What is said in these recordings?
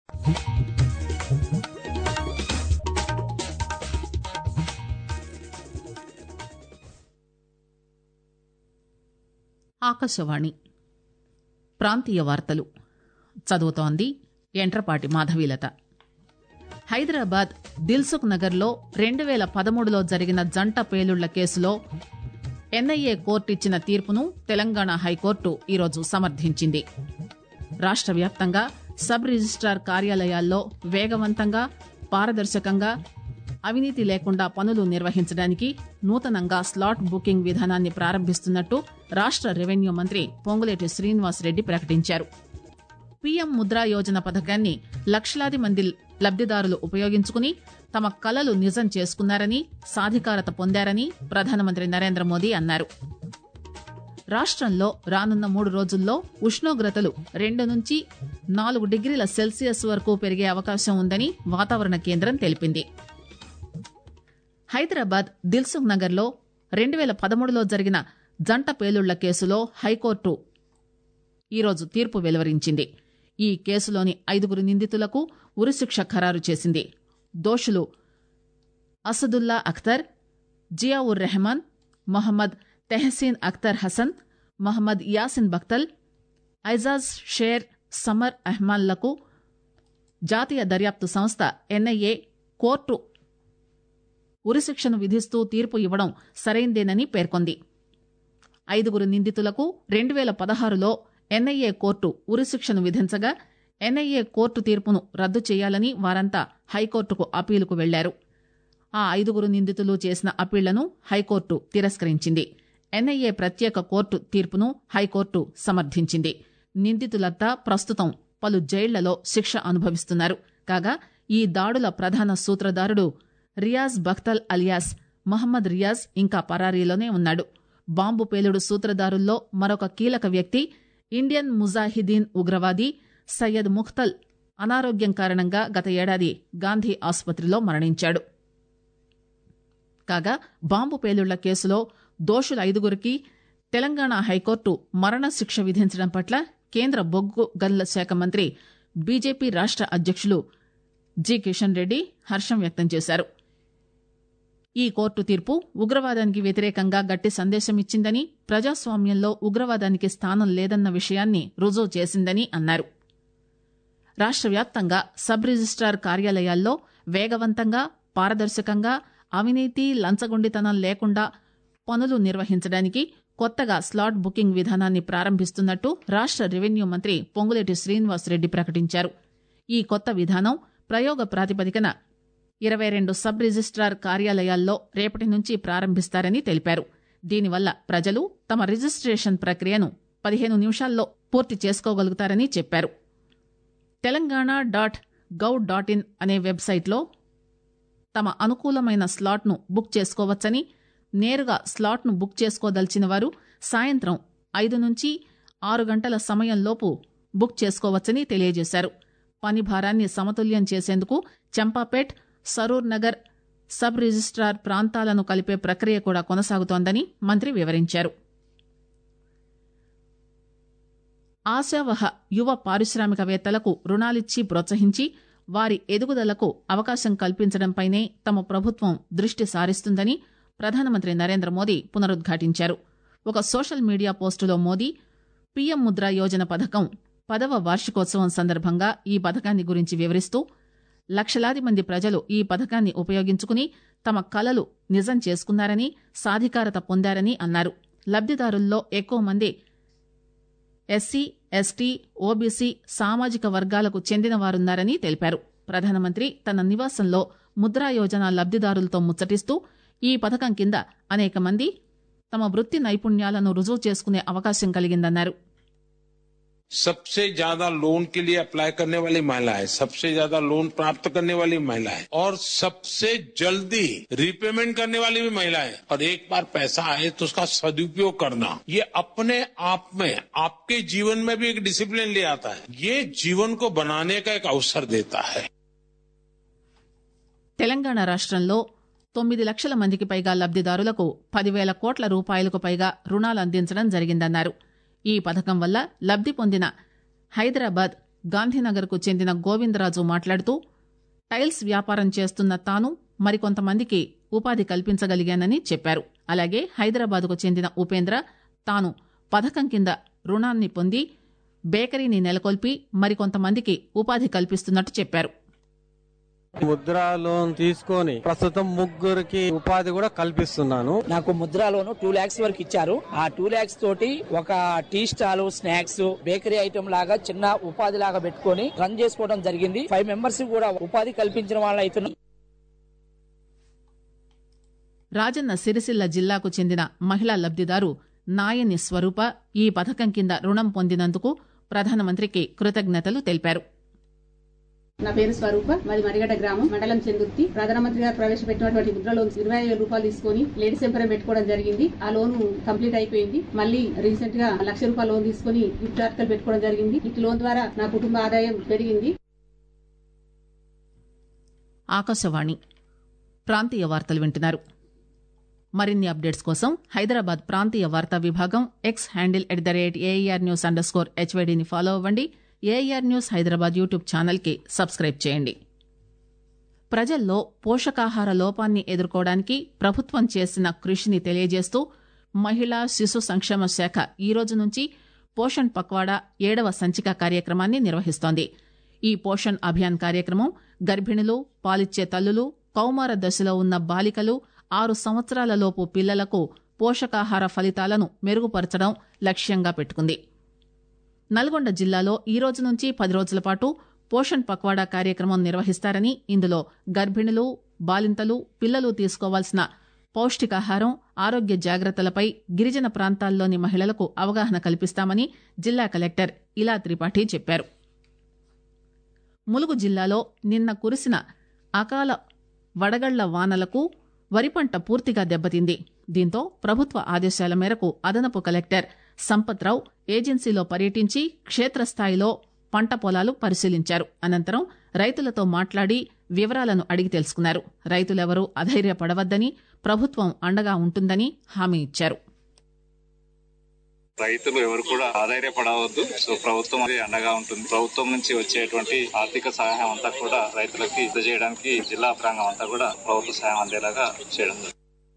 ఆకాశవాణి ప్రాంతీయ వార్తలు చదువుతోంది ఎంట్రపాటి మాధవీలత హైదరాబాద్ దిల్సుఖ్ నగర్లో రెండు వేల పదమూడులో జరిగిన జంట పేలుళ్ల కేసులో ఎన్ఐఏ కోర్టు ఇచ్చిన తీర్పును తెలంగాణ హైకోర్టు ఈరోజు సమర్థించింది రాష్ట్ర వ్యాప్తంగా సబ్ రిజిస్టార్ కార్యాలయాల్లో వేగవంతంగా పారదర్శకంగా అవినీతి లేకుండా పనులు నిర్వహించడానికి నూతనంగా స్లాట్ బుకింగ్ విధానాన్ని ప్రారంభిస్తున్నట్టు రాష్ట్ర రెవెన్యూ మంత్రి పొంగులేటి శ్రీనివాసరెడ్డి ప్రకటించారు పీఎం ముద్రా యోజన పథకాన్ని లక్షలాది మంది లబ్దిదారులు ఉపయోగించుకుని తమ కలలు నిజం చేసుకున్నారని సాధికారత పొందారని ప్రధానమంత్రి నరేంద్ర మోదీ అన్నారు రాష్ట్రంలో రానున్న మూడు రోజుల్లో ఉష్ణోగ్రతలు రెండు నుంచి నాలుగు డిగ్రీల సెల్సియస్ వరకు పెరిగే అవకాశం ఉందని వాతావరణ కేంద్రం తెలిపింది హైదరాబాద్ దిల్సుఖ్ నగర్లో రెండు వేల పదమూడులో జరిగిన జంట పేలుళ్ల కేసులో హైకోర్టు ఈరోజు తీర్పు వెలువరించింది ఈ కేసులోని ఐదుగురు నిందితులకు ఉరిశిక్ష ఖరారు చేసింది దోషులు అసదుల్లా అఖ్తర్ జియావుర్ రెహమాన్ మొహమ్మద్ తెహసీన్ అఖ్తర్ హసన్ మహమ్మద్ యాసిన్ బక్తల్ ఐజాజ్ షేర్ సమర్ అహ్మాన్లకు జాతీయ దర్యాప్తు సంస్థ ఎన్ఐఏ కోర్టు ఉరిశిక్షను విధిస్తూ తీర్పు ఇవ్వడం సరైందేనని పేర్కొంది ఐదుగురు నిందితులకు రెండు వేల పదహారులో ఎన్ఐఏ కోర్టు ఉరిశిక్షను విధించగా ఎన్ఐఏ కోర్టు తీర్పును రద్దు చేయాలని వారంతా హైకోర్టుకు అప్పీలుకు వెళ్లారు ఆ ఐదుగురు నిందితులు చేసిన అప్పీళ్లను హైకోర్టు తిరస్కరించింది ఎన్ఐఏ ప్రత్యేక కోర్టు తీర్పును హైకోర్టు సమర్థించింది నిందితులంతా ప్రస్తుతం పలు జైళ్లలో శిక్ష అనుభవిస్తున్నారు కాగా ఈ దాడుల ప్రధాన సూత్రధారుడు రియాజ్ బఖ్తల్ అలియాస్ మహమ్మద్ రియాజ్ ఇంకా పరారీలోనే ఉన్నాడు బాంబు పేలుడు సూత్రధారుల్లో మరొక కీలక వ్యక్తి ఇండియన్ ముజాహిదీన్ ఉగ్రవాది సయ్యద్ ముఖ్తల్ అనారోగ్యం కారణంగా గత ఏడాది గాంధీ ఆసుపత్రిలో మరణించాడు కాగా బాంబు పేలుళ్ల కేసులో దోషుల ఐదుగురికి తెలంగాణ హైకోర్టు మరణశిక్ష విధించడం పట్ల కేంద్ర బొగ్గు గనుల శాఖ మంత్రి బీజేపీ రాష్ట అధ్యక్షులు జి కిషన్ రెడ్డి హర్షం వ్యక్తం చేశారు ఈ కోర్టు తీర్పు ఉగ్రవాదానికి వ్యతిరేకంగా గట్టి సందేశం ఇచ్చిందని ప్రజాస్వామ్యంలో ఉగ్రవాదానికి స్థానం లేదన్న విషయాన్ని రుజువు చేసిందని అన్నారు రాష్ట్ర వ్యాప్తంగా సబ్ రిజిస్టార్ కార్యాలయాల్లో వేగవంతంగా పారదర్శకంగా అవినీతి లంచగొండితనం లేకుండా పనులు నిర్వహించడానికి కొత్తగా స్లాట్ బుకింగ్ విధానాన్ని ప్రారంభిస్తున్నట్టు రాష్ట్ర రెవెన్యూ మంత్రి పొంగులేటి శ్రీనివాసరెడ్డి ప్రకటించారు ఈ కొత్త విధానం ప్రయోగ ప్రాతిపదికన ఇరవై రెండు సబ్ రిజిస్టార్ కార్యాలయాల్లో రేపటి నుంచి ప్రారంభిస్తారని తెలిపారు దీనివల్ల ప్రజలు తమ రిజిస్ట్రేషన్ ప్రక్రియను పదిహేను నిమిషాల్లో పూర్తి చేసుకోగలుగుతారని చెప్పారు Telangana dot gov dot in అనే వెబ్సైట్లో తమ అనుకూలమైన స్లాట్ను బుక్ చేసుకోవచ్చని నేరుగా స్లాట్ను బుక్ చేసుకోదలిచిన వారు సాయంత్రం ఐదు నుంచి ఆరు గంటల సమయంలోపు బుక్ చేసుకోవచ్చని తెలియజేశారు పని భారాన్ని సమతుల్యం చేసేందుకు Champapet Saroornagar sub registrar ప్రాంతాలను కలిపే ప్రక్రియ కూడా కొనసాగుతోందని మంత్రి వివరించారు ఆశావహ యువ పారిశ్రామికవేత్తలకు రుణాలిచ్చి ప్రోత్సహించి వారి ఎదుగుదలకు అవకాశం కల్పించడంపైనే తమ ప్రభుత్వం దృష్టి సారిస్తుందని ప్రధానమంత్రి నరేంద్ర మోదీ పునరుద్ఘాటించారు ఒక సోషల్ మీడియా పోస్టులో మోదీ పీఎం ముద్రా యోజన పథకం పదవ వార్షికోత్సవం సందర్భంగా ఈ పథకాన్ని గురించి వివరిస్తూ లక్షలాది మంది ప్రజలు ఈ పథకాన్ని ఉపయోగించుకుని తమ కలలు నిజం చేసుకున్నారని సాధికారత పొందారని అన్నారు లబ్దిదారుల్లో ఎక్కువ మంది ఎస్సీ ఎస్టీ ఓబీసీ సామాజిక వర్గాలకు చెందిన వారున్నారని తెలిపారు ప్రధానమంత్రి తన నివాసంలో ముద్రా యోజన లబ్దిదారులతో ముచ్చటిస్తూ ఈ పథకం కింద అనేక మంది తమ వృత్తి నైపుణ్యాలను రుజువు చేసుకునే అవకాశం కలిగిందన్నారు सबसे ज्यादा लोन के लिए अप्लाई करने वाली महिलाएं सबसे ज्यादा लोन प्राप्त करने वाली महिलाएं और सबसे जल्दी रीपेमेंट करने वाली भी महिलाएं और एक बार पैसा आए तो उसका सदुपयोग करना ये अपने आप में आपके जीवन में भी एक डिसिप्लिन ले आता है ये जीवन को बनाने का एक अवसर देता है తెలంగాణ రాష్ట్రంలో తొమ్మిది లక్షల మందికి పైగా లబ్దిదారులకు పదివేల కోట్ల రూపాయలకు పైగా రుణాలు అందించడం జరిగిందన్నారు ఈ పథకం వల్ల లబ్ది పొందిన హైదరాబాద్ గాంధీనగర్ కు చెందిన గోవిందరాజు మాట్లాడుతూ టైల్స్ వ్యాపారం చేస్తున్న తాను మరికొంతమందికి ఉపాధి కల్పించగలిగానని చెప్పారు అలాగే హైదరాబాద్ కు చెందిన ఉపేంద్ర తాను పథకం కింద రుణాన్ని పొంది బేకరీని నెలకొల్పి మరికొంతమందికి ఉపాధి కల్పిస్తున్నట్టు చెప్పారు ముద్రా లోన్ తీసుకొని ప్రస్తుతం ముగ్గురికి ఉపాధి కూడా కల్పిస్తున్నాను నాకు ముద్రా లోను టూ ల్యాక్స్ వరకు ఇచ్చారు ఆ టూ ల్యాక్స్ తోటి ఒక tea stall snacks bakery item లాగా చిన్న ఉపాధి లాగా పెట్టుకొని రన్ చేసుకోవడం జరిగింది ఫైవ్ మెంబర్స్ కూడా ఉపాధి కల్పించిన వాళ్ళు అవుతున్నారు రాజన్న సిరిసిల్ల జిల్లాకు చెందిన మహిళా లబ్దిదారు నాయని స్వరూప ఈ పథకం కింద రుణం పొందినందుకు ప్రధానమంత్రికి కృతజ్ఞతలు తెలిపారు నా పేరు స్వరూప మాది మరిగడ్డ గ్రామం మండలం చెందుర్తి ప్రధానమంత్రి గారు ప్రవేశపెట్టినటువంటి ముద్ర లోన్ ఇరవై ఐదు వేల రూపాయలు తీసుకొని లేడీస్ ఎంపరం పెట్టుకోవడం జరిగింది ఆ లోన్ కంప్లీట్ అయిపోయింది మళ్ళీ రీసెంట్ గా లక్ష రూపాయల లోన్ తీసుకొని గిఫ్ట్ ఆర్టికల్ పెట్టుకోవడం జరిగింది ఈ లోన్ ద్వారా నా కుటుంబ ఆదాయం పెరిగింది ఆకాశవాణి ప్రాంతీయ వార్తలు వింటున్నారు మరిన్ని అప్డేట్స్ కోసం హైదరాబాద్ ప్రాంతీయ వార్తా విభాగం X handle at the rate AR news underscore హెచ్వైడీని ఫాలో అవ్వండి ఏఆర్ న్యూస్ హైదరాబాద్ యూట్యూబ్ ఛానల్కి సబ్స్క్రైబ్ చేయండి ప్రజల్లో పోషకాహార లోపాన్ని ఎదుర్కోవడానికి ప్రభుత్వం చేసిన కృషిని తెలియజేస్తూ మహిళా శిశు సంక్షేమ శాఖ ఈ రోజు నుంచి పోషణ్ పక్వాడా ఏడవ సంచిక కార్యక్రమాన్ని నిర్వహిస్తోంది ఈ పోషణ్ అభియాన్ కార్యక్రమం గర్భిణులు పాలిచ్చే తల్లులు కౌమార దశలో ఉన్న బాలికలు ఆరు సంవత్సరాలలోపు పిల్లలకు పోషకాహార ఫలితాలను మెరుగుపరచడం లక్ష్యంగా పెట్టుకుంది నల్గొండ జిల్లాలో ఈ రోజు నుంచి పది రోజుల పాటు పోషణ్ పక్వాడా కార్యక్రమం నిర్వహిస్తారని ఇందులో గర్భిణులు బాలింతలు పిల్లలు తీసుకోవాల్సిన పౌష్టికాహారం ఆరోగ్య జాగ్రత్తలపై గిరిజన ప్రాంతాల్లోని మహిళలకు అవగాహన కల్పిస్తామని జిల్లా కలెక్టర్ ఇలా త్రిపాఠి చెప్పారు ములుగు జిల్లాలో నిన్న కురిసిన అకాల వడగళ్ల వానలకు వరి పంట పూర్తిగా దెబ్బతింది దీంతో ప్రభుత్వ ఆదేశాల మేరకు అదనపు కలెక్టర్ సంపత్రావు ఏజెన్సీలో పర్యటించి క్షేత్రస్థాయిలో పంట పొలాలు పరిశీలించారు అనంతరం రైతులతో మాట్లాడి వివరాలను అడిగి తెలుసుకున్నారు రైతులెవరూ అధైర్యపడవద్దని ప్రభుత్వం అండగా ఉంటుందని హామీ ఇచ్చారు రైతులు ఎవరు కూడా ఆధైర్యపడవద్దు సో ప్రభుత్వం అది అండగా ఉంటుంది ప్రభుత్వం నుంచి వచ్చేటువంటి ఆర్థిక సహాయం అంతా కూడా రైతులకి అందజేయడానికి జిల్లా ప్రాంగం అంతా కూడా ప్రభుత్వ సహాయం అందేలాగా చేయడం జరుగుతుంది.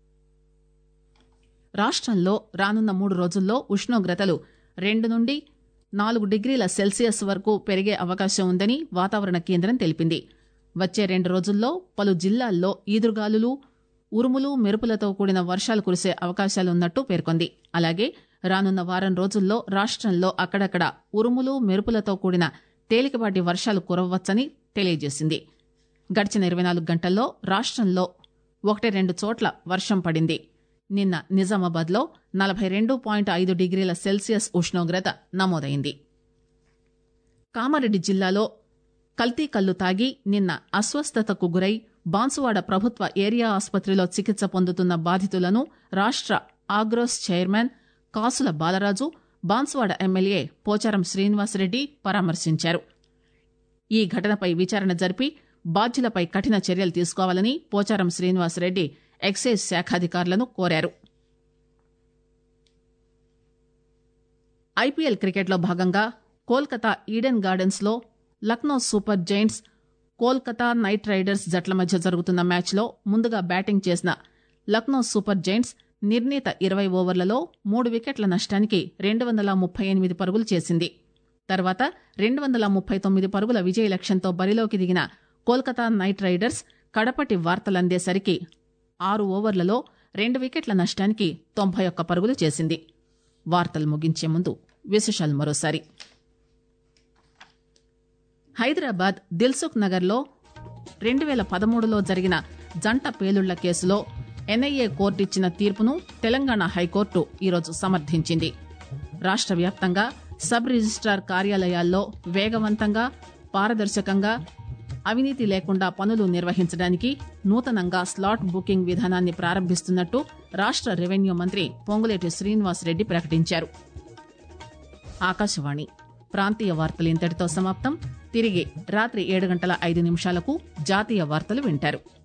రాష్ట్రంలో రానున్న మూడు రోజుల్లో ఉష్ణోగ్రతలు రెండు నుండి నాలుగు డిగ్రీల సెల్సియస్ వరకు పెరిగే అవకాశం ఉందని వాతావరణ కేంద్రం తెలిపింది వచ్చే రెండు రోజుల్లో పలు జిల్లాల్లో ఈదురుగాలులు ఉరుములు మెరుపులతో కూడిన వర్షాలు కురిసే అవకాశాలున్నట్టు పేర్కొంది అలాగే రానున్న వారం రోజుల్లో రాష్ట్రంలో అక్కడక్కడ ఉరుములు మెరుపులతో కూడిన తేలికపాటి వర్షాలు కురవచ్చని తెలియజేసింది గడిచిన ఇరవై నాలుగు గంటల్లో రాష్ట్రంలో ఒకటి రెండు చోట్ల వర్షం పడింది నిన్న నిజామాబాద్లో నలభై రెండు పాయింట్ ఐదు డిగ్రీల సెల్సియస్ ఉష్ణోగ్రత నమోదైంది కామారెడ్డి జిల్లాలో కల్తీ కల్లు తాగి నిన్న అస్వస్థతకు గురై బాన్సువాడ ప్రభుత్వ ఏరియా ఆసుపత్రిలో చికిత్స పొందుతున్న బాధితులను రాష్ట్ర Agros chairman Kasula Balaraju Banswada MLA Pocharam Srinivasa Reddy పరామర్శించారు ఈ ఘటనపై విచారణ జరిపి బాధ్యులపై కఠిన చర్యలు తీసుకోవాలని పోచారం శ్రీనివాసరెడ్డి ఎక్సైజ్ శాఖాధికారులను కోరారు ఐపీఎల్ క్రికెట్లో భాగంగా కోల్కతా ఈడెన్ గార్డెన్స్ లో Lucknow super giants Kolkata knight riders జట్ల మధ్య జరుగుతున్న మ్యాచ్లో ముందుగా బ్యాటింగ్ చేసిన లక్నో సూపర్ జైంట్స్ నిర్ణీత ఇరవై ఓవర్లలో మూడు వికెట్ల నష్టానికి రెండు వందల ముప్పై ఎనిమిది పరుగులు చేసింది తర్వాత రెండు వందల ముప్పై తొమ్మిది పరుగుల విజయ లక్ష్యంతో బరిలోకి దిగిన కోల్కతా నైట్ రైడర్స్ కడపటి వార్తలందేసరికి ఆరు ఓవర్లలో రెండు వికెట్ల నష్టానికి తొంభై ఒక్క పరుగులు చేసింది వార్తలు ముగించే ముందు విశేషాలు మరోసారి హైదరాబాద్ దిల్సుఖ్ నగర్లో రెండు వేల పదమూడులో జరిగిన జంట పేలుళ్ల కేసులో ఎన్ఐఏ కోర్టు ఇచ్చిన తీర్పును తెలంగాణ హైకోర్టు ఈరోజు సమర్థించింది రాష్ట్ర వ్యాప్తంగా సబ్ రిజిస్ట్రార్ కార్యాలయాల్లో వేగవంతంగా పారదర్శకంగా అవినీతి లేకుండా పనులు నిర్వహించడానికి నూతనంగా స్లాట్ బుకింగ్ విధానాన్ని ప్రారంభిస్తున్నట్టు రాష్ట్ర రెవెన్యూ మంత్రి పొంగులేటి శ్రీనివాసరెడ్డి ప్రకటించారు ఆకాశవాణి ప్రాంతీయ వార్తలు ఇంతటితో సమాప్తం తిరిగి రాత్రి ఏడు గంటల ఐదు నిమిషాలకు జాతీయ వార్తలు వింటారు